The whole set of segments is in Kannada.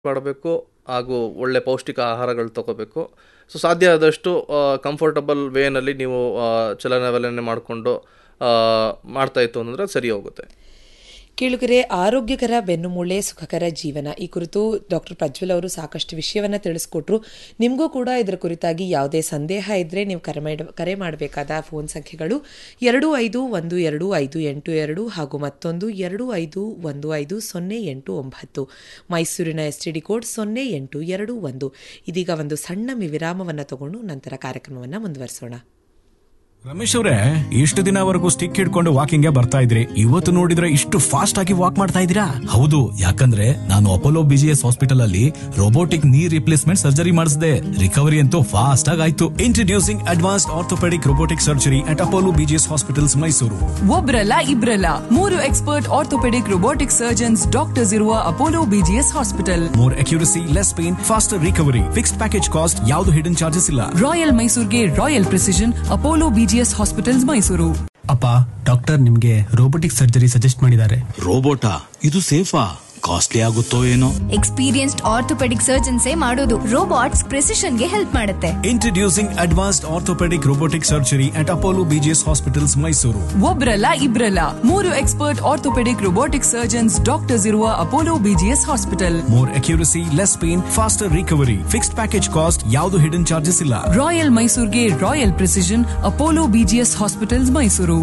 ಮಾಡಬೇಕು ಹಾಗೂ ಒಳ್ಳೆ ಪೌಷ್ಟಿಕ ಆಹಾರಗಳು ತಗೋಬೇಕು ಸೊ ಸಾಧ್ಯ ಆದಷ್ಟು ಕಂಫರ್ಟಬಲ್ ವೇನಲ್ಲಿ ನೀವು ಆ, ಚಲನವಲನೆ ಮಾಡಿಕೊಂಡು ಮಾಡ್ತಾ ಇತ್ತು ಅಂದರೆ ಸರಿ ಹೋಗುತ್ತೆ ಕೇಳುಗರೆ ಆರೋಗ್ಯಕರ ಬೆನ್ನುಮೂಳೆ ಸುಖಕರ ಜೀವನ ಈ ಕುರಿತು ಡಾಕ್ಟರ್ ಪ್ರಜ್ವಲ್ ಅವರು ಸಾಕಷ್ಟು ವಿಷಯವನ್ನ ತಿಳಿಸ್ಕೊಟ್ರು ನಿಮಗೂ ಕೂಡ ಇದರ ಕುರಿತಾಗಿ ಯಾವುದೇ ಸಂದೇಹ ಇದ್ರೆ ನೀವು ಕರೆ ಮಾಡ ಕರೆ ಮಾಡಬೇಕಾದ ಫೋನ್ ಸಂಖ್ಯೆಗಳು ಎರಡು ಐದು ಒಂದು ಎರಡು ಐದು ಎಂಟು ಎರಡು ಹಾಗೂ ಮತ್ತೊಂದು ಎರಡು ಐದು ಒಂದು ಐದು ಸೊನ್ನೆ ಎಂಟು ಒಂಬತ್ತು ಮೈಸೂರಿನ ಎಸ್ ಟಿ ಡಿ ಕೋಡ್ ಸೊನ್ನೆ ಎಂಟು ಎರಡು ಒಂದು ಇದೀಗ ಒಂದು ಸಣ್ಣ ವಿರಾಮವನ್ನು ತಗೊಂಡು ನಂತರ ಕಾರ್ಯಕ್ರಮವನ್ನು ಮುಂದುವರಿಸೋಣ ರಮೇಶ್ ಅವರೇ ಇಷ್ಟು ದಿನವರೆಗೂ ಸ್ಟಿಕ್ ಹಿಡ್ಕೊಂಡು ವಾಕಿಂಗ್ ಬರ್ತಾ ಇದ್ರಿ ಇವತ್ತು ನೋಡಿದ್ರೆ ಇಷ್ಟು ಫಾಸ್ಟ್ ಆಗಿ ವಾಕ್ ಮಾಡ್ತಾ ಇದ್ದೀರಾ ಹೌದು ಯಾಕಂದ್ರೆ ನಾನು ಅಪೋಲೋ ಬಿಜಿಎಸ್ ಹಾಸ್ಪಿಟಲ್ ಅಲ್ಲಿ ರೋಬೋಟಿಕ್ ನೀ ರಿಪ್ಲೇಸ್ಮೆಂಟ್ ಸರ್ಜರಿ ಮಾಡಿಸಿದೆ ರಿಕವರಿ ಅಂತೂ ಫಾಸ್ಟ್ ಆಗಿ ಆಯ್ತು introducing advanced orthopaedic robotic surgery at Apollo BGS hospitals Mysuru ಒಬ್ರಲ್ಲ ಇಬ್ರಲ್ಲ ಮೂರು expert orthopaedic robotic surgeons doctors ಇರುವ Apollo BGS hospital more accuracy less pain faster recovery fixed package cost ಯಾವುದು ಹಿಡನ್ ಚಾರ್ಜಸ್ ಇಲ್ಲ ರಾಯಲ್ ಮೈಸೂರ್ಗೆ royal precision Apollo BGS hospitals Mysuru ಅಪ್ಪ ಡಾಕ್ಟರ್ ನಿಮ್ಗೆ ರೋಬೋಟಿಕ್ ಸರ್ಜರಿ ಸಜೆಸ್ಟ್ ಮಾಡಿದ್ದಾರೆ ರೋಬೋಟಾ ಇದು ಸೇಫಾ ಕಾಸ್ಟ್ಲಿ ಆಗುತ್ತೋ ಏನೋ ಎಕ್ಸ್ಪೀರಿಯನ್ಸ್ಡ್ ಆರ್ಥೋಪೆಡಿಕ್ ಸರ್ಜನ್ಸೇ ಮಾಡೋದು ರೋಬೋಟ್ಸ್ ಪ್ರೆಸಿಷನ್ಗೆ ಹೆಲ್ಪ್ ಮಾಡುತ್ತೆ introducing advanced orthopaedic robotic surgery at Apollo BGS hospitals Mysuru ಒಬ್ರಲ್ಲ ಇಬ್ರಲ್ಲ ಮೂರು expert orthopaedic robotic surgeons doctors ಇರುವ Apollo BGS hospital more accuracy less pain faster recovery fixed package cost ಯಾವುದು ಹಿಡನ್ ಚಾರ್ಜಸ್ ಇಲ್ಲ ರಾಯಲ್ ಮೈಸೂರ್ಗೆ royal precision Apollo BGS hospitals Mysuru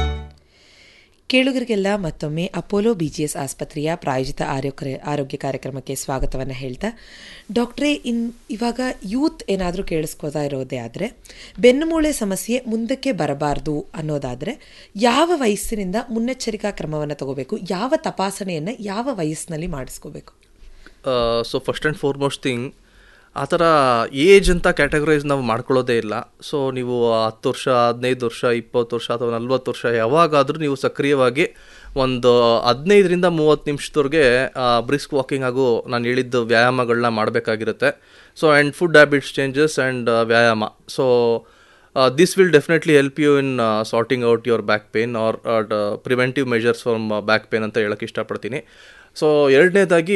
ಕೇಳುಗರಿಗೆಲ್ಲ ಮತ್ತೊಮ್ಮೆ ಅಪೋಲೋ ಬಿಜಿಎಸ್ ಆಸ್ಪತ್ರೆಯ ಪ್ರಾಯೋಜಿತ ಆರೋಗ್ಯ ಆರೋಗ್ಯ ಕಾರ್ಯಕ್ರಮಕ್ಕೆ ಸ್ವಾಗತವನ್ನು ಹೇಳ್ತಾ ಡಾಕ್ಟ್ರೇ ಇನ್ ಇವಾಗ ಯೂತ್ ಏನಾದರೂ ಕೇಳಿಸ್ಕೋತಾ ಇರೋದೇ ಆದರೆ ಬೆನ್ನುಮೂಳೆ ಸಮಸ್ಯೆ ಮುಂದಕ್ಕೆ ಬರಬಾರ್ದು ಅನ್ನೋದಾದರೆ ಯಾವ ವಯಸ್ಸಿನಿಂದ ಮುನ್ನೆಚ್ಚರಿಕಾ ಕ್ರಮವನ್ನು ತಗೋಬೇಕು ಯಾವ ತಪಾಸಣೆಯನ್ನು ಯಾವ ವಯಸ್ಸಿನಲ್ಲಿ ಮಾಡಿಸ್ಕೋಬೇಕು so first and foremost thing ಆ ಥರ ಏಜ್ ಅಂತ ಕ್ಯಾಟಗರೈಸ್ ನಾವು ಮಾಡ್ಕೊಳ್ಳೋದೇ ಇಲ್ಲ ಸೊ ನೀವು ಹತ್ತು ವರ್ಷ ಹದಿನೈದು ವರ್ಷ ಇಪ್ಪತ್ತು ವರ್ಷ ಅಥವಾ ನಲ್ವತ್ತು ವರ್ಷ ಯಾವಾಗಾದರೂ ನೀವು ಸಕ್ರಿಯವಾಗಿ ಒಂದು ಹದಿನೈದರಿಂದ ಮೂವತ್ತು ನಿಮಿಷದವರೆಗೆ ಬ್ರಿಸ್ಕ್ ವಾಕಿಂಗ್ ಹಾಗೂ ನಾನು ಹೇಳಿದ್ದು ವ್ಯಾಯಾಮಗಳನ್ನ ಮಾಡಬೇಕಾಗಿರುತ್ತೆ so and food habits changes and ವ್ಯಾಯಾಮ so this will definitely help you in sorting out your back pain or preventive measures from back pain ಅಂತ ಹೇಳೋಕ್ಕೆ ಇಷ್ಟಪಡ್ತೀನಿ ಸೊ ಎರಡನೇದಾಗಿ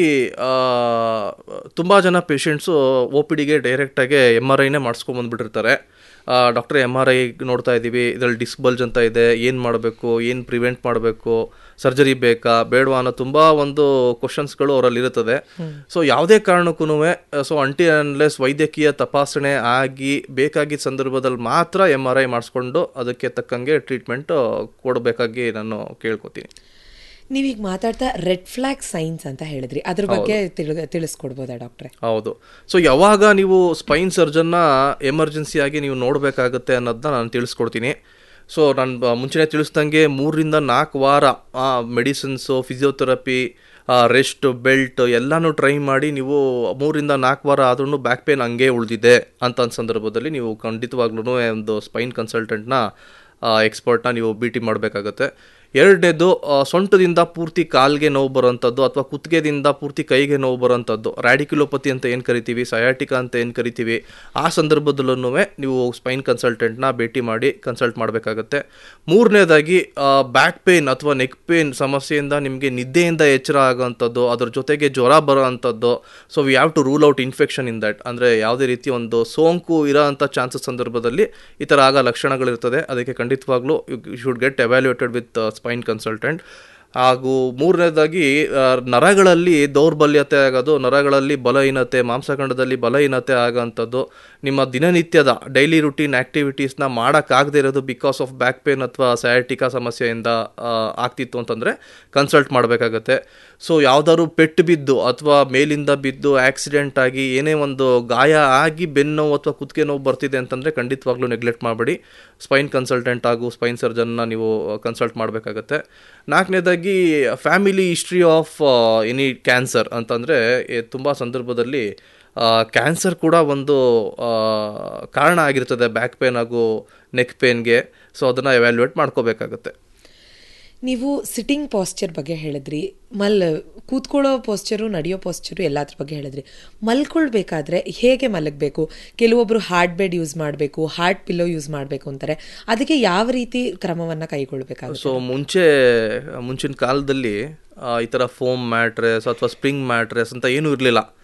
ತುಂಬ ಜನ ಪೇಷಂಟ್ಸು ಒ ಪಿ ಡಿಗೆ ಡೈರೆಕ್ಟಾಗಿ ಎಮ್ ಆರ್ ಐನೇ ಮಾಡಿಸ್ಕೊಂಬಂದ್ಬಿಟ್ಟಿರ್ತಾರೆ ಡಾಕ್ಟರ್ ಎಮ್ ಆರ್ ಐ ನೋಡ್ತಾ ಇದ್ದೀವಿ ಇದರಲ್ಲಿ ಡಿಸ್ಕ್ ಬಲ್ಜ್ ಅಂತ ಇದೆ ಏನು ಮಾಡಬೇಕು ಏನು ಪ್ರಿವೆಂಟ್ ಮಾಡಬೇಕು ಸರ್ಜರಿ ಬೇಕಾ ಬೇಡವಾ ಅನ್ನೋ ತುಂಬ ಒಂದು ಕ್ವಶನ್ಸ್ಗಳು ಅವರಲ್ಲಿ ಇರುತ್ತದೆ ಸೊ ಯಾವುದೇ ಕಾರಣಕ್ಕೂ ಸೊ ಅಂಟಿ ಅನ್ಲೆಸ್ ವೈದ್ಯಕೀಯ ತಪಾಸಣೆ ಆಗಿ ಬೇಕಾಗಿದ್ದ ಸಂದರ್ಭದಲ್ಲಿ ಮಾತ್ರ ಎಮ್ ಆರ್ ಐ ಮಾಡಿಸ್ಕೊಂಡು ಅದಕ್ಕೆ ತಕ್ಕಂಗೆ ಟ್ರೀಟ್ಮೆಂಟ್ ಕೊಡಬೇಕಾಗಿ ನಾನು ಕೇಳ್ಕೊತೀನಿ ನೀವೀಗ ಮಾತಾಡ್ತಾ ರೆಡ್ ಫ್ಲಾಗ್ ಸೈನ್ಸ್ ಅಂತ ಹೇಳಿದ್ರಿ ಅದ್ರ ಬಗ್ಗೆ ತಿಳಿ ತಿಳಿಸ್ಕೊಡ್ಬೋದಾ ಡಾಕ್ಟ್ರೆ ಹೌದು ಸೊ ಯಾವಾಗ ನೀವು ಸ್ಪೈನ್ ಸರ್ಜನ್ನ ಎಮರ್ಜೆನ್ಸಿಯಾಗಿ ನೀವು ನೋಡಬೇಕಾಗುತ್ತೆ ಅನ್ನೋದನ್ನ ನಾನು ತಿಳಿಸ್ಕೊಡ್ತೀನಿ ಸೊ ನಾನು ಬ- ಮುಂಚೆನೇ ತಿಳಿಸ್ದಂಗೆ ಮೂರರಿಂದ ನಾಲ್ಕು ವಾರ ಮೆಡಿಸಿನ್ಸು ಫಿಸಿಯೋಥೆರಪಿ ರೆಸ್ಟ್ ಬೆಲ್ಟ್ ಎಲ್ಲನೂ ಟ್ರೈ ಮಾಡಿ ನೀವು ಮೂರಿಂದ ನಾಲ್ಕು ವಾರ ಆದ್ರೂ ಬ್ಯಾಕ್ ಪೇನ್ ಹಂಗೆ ಉಳಿದಿದೆ ಅಂತ ಸಂದರ್ಭದಲ್ಲಿ ನೀವು ಖಂಡಿತವಾಗ್ಲೂ ಒಂದು ಸ್ಪೈನ್ ಕನ್ಸಲ್ಟೆಂಟ್ನ ಎಕ್ಸ್ಪರ್ಟ್ನ ನೀವು ಭೇಟಿ ಮಾಡಬೇಕಾಗತ್ತೆ ಎರಡನೇದು ಸೊಂಟದಿಂದ ಪೂರ್ತಿ ಕಾಲ್ಗೆ ನೋವು ಬರೋಂಥದ್ದು ಅಥವಾ ಕುತ್ತಿಗೆದಿಂದ ಪೂರ್ತಿ ಕೈಗೆ ನೋವು ಬರೋಂಥದ್ದು ರ್ಯಾಡಿಕ್ಯುಲೋಪತಿ ಅಂತ ಏನು ಕರಿತೀವಿ ಸಯಾಟಿಕಾ ಅಂತ ಏನು ಕರಿತೀವಿ ಆ ಸಂದರ್ಭದಲ್ಲೂ ನೀವು ಸ್ಪೈನ್ ಕನ್ಸಲ್ಟೆಂಟ್ನ ಭೇಟಿ ಮಾಡಿ ಕನ್ಸಲ್ಟ್ ಮಾಡಬೇಕಾಗತ್ತೆ ಮೂರನೇದಾಗಿ ಬ್ಯಾಕ್ ಪೇನ್ ಅಥವಾ ನೆಕ್ ಪೇನ್ ಸಮಸ್ಯೆಯಿಂದ ನಿಮಗೆ ನಿದ್ದೆಯಿಂದ ಎಚ್ಚರ ಆಗೋವಂಥದ್ದು ಅದ್ರ ಜೊತೆಗೆ ಜ್ವರ ಬರೋ ಅಂಥದ್ದು so we have to rule out infection in that ಅಂದರೆ ಯಾವುದೇ ರೀತಿ ಒಂದು ಸೋಂಕು ಇರೋ ಅಂಥ ಚಾನ್ಸಸ್ ಸಂದರ್ಭದಲ್ಲಿ ಈ ಥರ ಆಗೋ ಲಕ್ಷಣಗಳಿರ್ತದೆ ಅದಕ್ಕೆ ಖಂಡಿತವಾಗ್ಲೂ you should get evaluated with spine consultant ಹಾಗೂ ಮೂರನೇದಾಗಿ ಆ, ನರಗಳಲ್ಲಿ ದೌರ್ಬಲ್ಯತೆ ಆಗೋದು ನರಗಳಲ್ಲಿ ಬಲಹೀನತೆ ಮಾಂಸಖಂಡದಲ್ಲಿ ಬಲಹೀನತೆ ಆಗೋಂಥದ್ದು ನಿಮ್ಮ ದಿನನಿತ್ಯದ ಡೈಲಿ ರುಟೀನ್ ಆ್ಯಕ್ಟಿವಿಟೀಸ್ನ ಮಾಡೋಕ್ಕಾಗದೇ ಇರೋದು ಬಿಕಾಸ್ ಆಫ್ ಬ್ಯಾಕ್ ಪೇನ್ ಅಥವಾ ಸಯಾಟಿಕಾ ಸಮಸ್ಯೆಯಿಂದ ಆ, ಆಗ್ತಿತ್ತು ಅಂತಂದರೆ ಕನ್ಸಲ್ಟ್ ಮಾಡಬೇಕಾಗತ್ತೆ ಸೊ ಯಾವ್ದಾದ್ರು ಪೆಟ್ಟು ಬಿದ್ದು ಅಥವಾ ಮೇಲಿಂದ ಬಿದ್ದು ಆಕ್ಸಿಡೆಂಟ್ ಆಗಿ ಏನೇ ಒಂದು ಗಾಯ ಆಗಿ ಬೆನ್ನು ಅಥವಾ ಕುತ್ತಿಗೆ ನೋವು ಬರ್ತಿದೆ ಅಂತಂದರೆ ಖಂಡಿತವಾಗ್ಲೂ ನೆಗ್ಲೆಕ್ಟ್ ಮಾಡಬೇಡಿ ಸ್ಪೈನ್ ಕನ್ಸಲ್ಟೆಂಟ್ ಹಾಗೂ ಸ್ಪೈನ್ ಸರ್ಜನ್ನ ನೀವು ಕನ್ಸಲ್ಟ್ ಮಾಡಬೇಕಾಗತ್ತೆ ನಾಲ್ಕನೇದಾಗಿ family history of any cancer ಅಂತಂದರೆ ತುಂಬ ಸಂದರ್ಭದಲ್ಲಿ ಕ್ಯಾನ್ಸರ್ ಕೂಡ ಒಂದು ಆ, ಕಾರಣ ಆಗಿರ್ತದೆ ಬ್ಯಾಕ್ ಪೇನ್ ಹಾಗೂ ನೆಕ್ ಪೇನ್ಗೆ ಸೊ ಅದನ್ನು ಎವ್ಯಾಲ್ಯೂಯೇಟ್ ಮಾಡ್ಕೋಬೇಕಾಗತ್ತೆ ನೀವು ಸಿಟ್ಟಿಂಗ್ ಪಾಸ್ಚರ್ ಬಗ್ಗೆ ಹೇಳಿದ್ರಿ ಮಲ್ ಕೂತ್ಕೊಳ್ಳೋ ಪೋಸ್ಚರು ನಡೆಯೋ ಪೋಸ್ಚರು ಎಲ್ಲದ್ರ ಬಗ್ಗೆ ಹೇಳಿದ್ರಿ ಮಲ್ಕೊಳ್ಬೇಕಾದ್ರೆ ಹೇಗೆ ಮಲಗಬೇಕು ಕೆಲವೊಬ್ರು ಹಾರ್ಡ್ ಬೆಡ್ ಯೂಸ್ ಮಾಡಬೇಕು ಹಾರ್ಡ್ ಪಿಲ್ಲೋ ಯೂಸ್ ಮಾಡಬೇಕು ಅಂತಾರೆ ಅದಕ್ಕೆ ಯಾವ ರೀತಿ ಕ್ರಮವನ್ನು ಕೈಗೊಳ್ಬೇಕಾಗುತ್ತೆ ಸೊ ಮುಂಚೆ ಮುಂಚಿನ ಕಾಲದಲ್ಲಿ ಆ, ಈ ಥರ ಫೋಮ್ ಮ್ಯಾಟ್ರೆಸ್ ಅಥವಾ ಸ್ಪ್ರಿಂಗ್ ಮ್ಯಾಟ್ರೆಸ್ ಅಂತ ಏನೂ ಇರಲಿಲ್ಲ